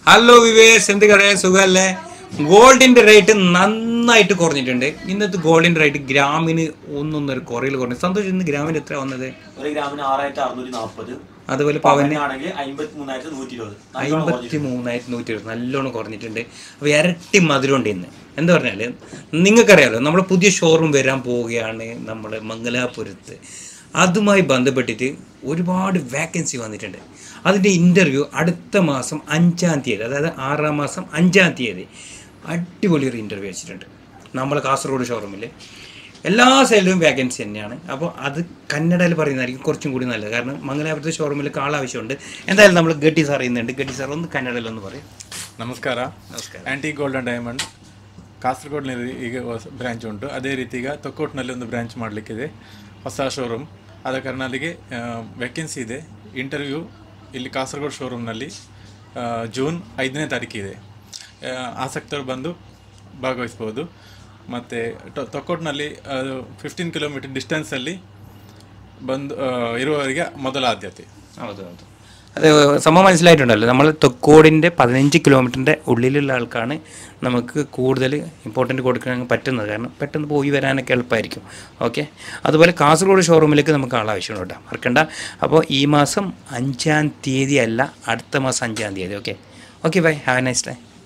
Hello വിവേസ് എന്ത് കറിയാ സുഖമല്ലേ ഗോൾഡിന്റെ റേറ്റ് നന്നായിട്ട് കുറഞ്ഞിട്ടുണ്ട് ഇന്നത്തെ ഗോൾഡിന്റെ റേറ്റ് ഗ്രാമിന് ഒന്നൊന്നര കുറയിൽ കുറഞ്ഞു സന്തോഷം ഇന്ന് ഗ്രാമിന് എത്ര വന്നത് ഒരു ഗ്രാമിന് ആറായിരത്തി അറുന്നൂറ്റി നാൽപ്പത് അതുപോലെ പവന് ആണെങ്കിൽ അമ്പത്തി മൂന്നായിരത്തി നൂറ്റി ഇരുപത് അമ്പത്തി മൂന്നായിരത്തി നൂറ്റി ഇരുപത് നല്ലോണം കുറഞ്ഞിട്ടുണ്ട് അപ്പോൾ ഇരട്ടി മധുരം ഉണ്ട് ഇന്ന് എന്താ പറഞ്ഞാൽ നിങ്ങൾക്കറിയാലോ നമ്മുടെ പുതിയ ഷോറൂം വരാൻ പോവുകയാണ് നമ്മുടെ മംഗലാപുരത്ത് അതുമായി ബന്ധപ്പെട്ടിട്ട് ഒരുപാട് വാക്കൻസി വന്നിട്ടുണ്ട് അതിൻ്റെ ഇൻ്റർവ്യൂ അടുത്ത മാസം അഞ്ചാം തീയതി അതായത് ആറാം മാസം അഞ്ചാം തീയതി അടിപൊളി ഒരു ഇൻ്റർവ്യൂ വെച്ചിട്ടുണ്ട് നമ്മളെ കാസർഗോഡ് ഷോറൂമിൽ എല്ലാ സൈഡിലും വേക്കൻസി തന്നെയാണ് അപ്പോൾ അത് കന്നഡയിൽ പറയുന്നതായിരിക്കും കുറച്ചും കൂടി നല്ലത് കാരണം മംഗലാപുരത്തെ ഷോറൂമിൽ ആളാവശ്യമുണ്ട് എന്തായാലും നമ്മൾ ഗട്ടി സാർ ഇന്നുണ്ട് ഗട്ടി സാർ ഒന്ന് കന്നഡയിൽ ഒന്ന് പറയും ನಮಸ್ಕಾರ ನಮಸ್ಕಾರ. ಆಂಟಿ ಗೋಲ್ಡನ್ ಡೈಮಂಡ್ ಕಾಸರಗೋಡ್ನಲ್ಲಿ ಈಗ ಹೊಸ ಬ್ರ್ಯಾಂಚ್ ಉಂಟು ಅದೇ ರೀತಿ ಈಗ ತೊಕ್ಕೋಟ್ನಲ್ಲಿ ಒಂದು ಬ್ರ್ಯಾಂಚ್ ಮಾಡಲಿಕ್ಕಿದೆ ಹೊಸ ಶೋರೂಮ್ ಆದ ಕಾರಣ ಅಲ್ಲಿಗೆ ವೇಕೆನ್ಸಿ ಇದೆ ಇಂಟರ್ವ್ಯೂ ಇಲ್ಲಿ ಕಾಸರಗೋಡು ಶೋರೂಮ್ನಲ್ಲಿ ಆ, ಜೂನ್ ಐದನೇ ತಾರೀಕಿದೆ ಆ, ಆಸಕ್ತರು ಬಂದು ಭಾಗವಹಿಸ್ಬೋದು ಮತ್ತು ತೊಕ್ಕೋಟ್ನಲ್ಲಿ ಅದು ಫಿಫ್ಟೀನ್ ಕಿಲೋಮೀಟರ್ ಡಿಸ್ಟೆನ್ಸಲ್ಲಿ ಬಂದು ಆ, ಇರುವವರಿಗೆ ಮೊದಲ ಆದ್ಯತೆ ഹൗದು ഹൗದು അത് സംഭവം മനസ്സിലായിട്ടുണ്ടല്ലോ നമ്മൾ തൊക്കോടിൻ്റെ പതിനഞ്ച് കിലോമീറ്ററിൻ്റെ ഉള്ളിലുള്ള ആൾക്കാണ് നമുക്ക് കൂടുതൽ ഇമ്പോർട്ടൻ്റ് കൊടുക്കാൻ പറ്റുന്നത് കാരണം പെട്ടെന്ന് പോയി വരാനൊക്കെ എളുപ്പമായിരിക്കും ഓക്കെ അതുപോലെ കാസർഗോഡ് ഷോറൂമിലേക്ക് നമുക്ക് ആളാവശ്യമുണ്ട് കേട്ടോ മറക്കണ്ട അപ്പോൾ ഈ മാസം അഞ്ചാം തീയതി അല്ല അടുത്ത മാസം അഞ്ചാം തീയതി okay okay bye have a nice day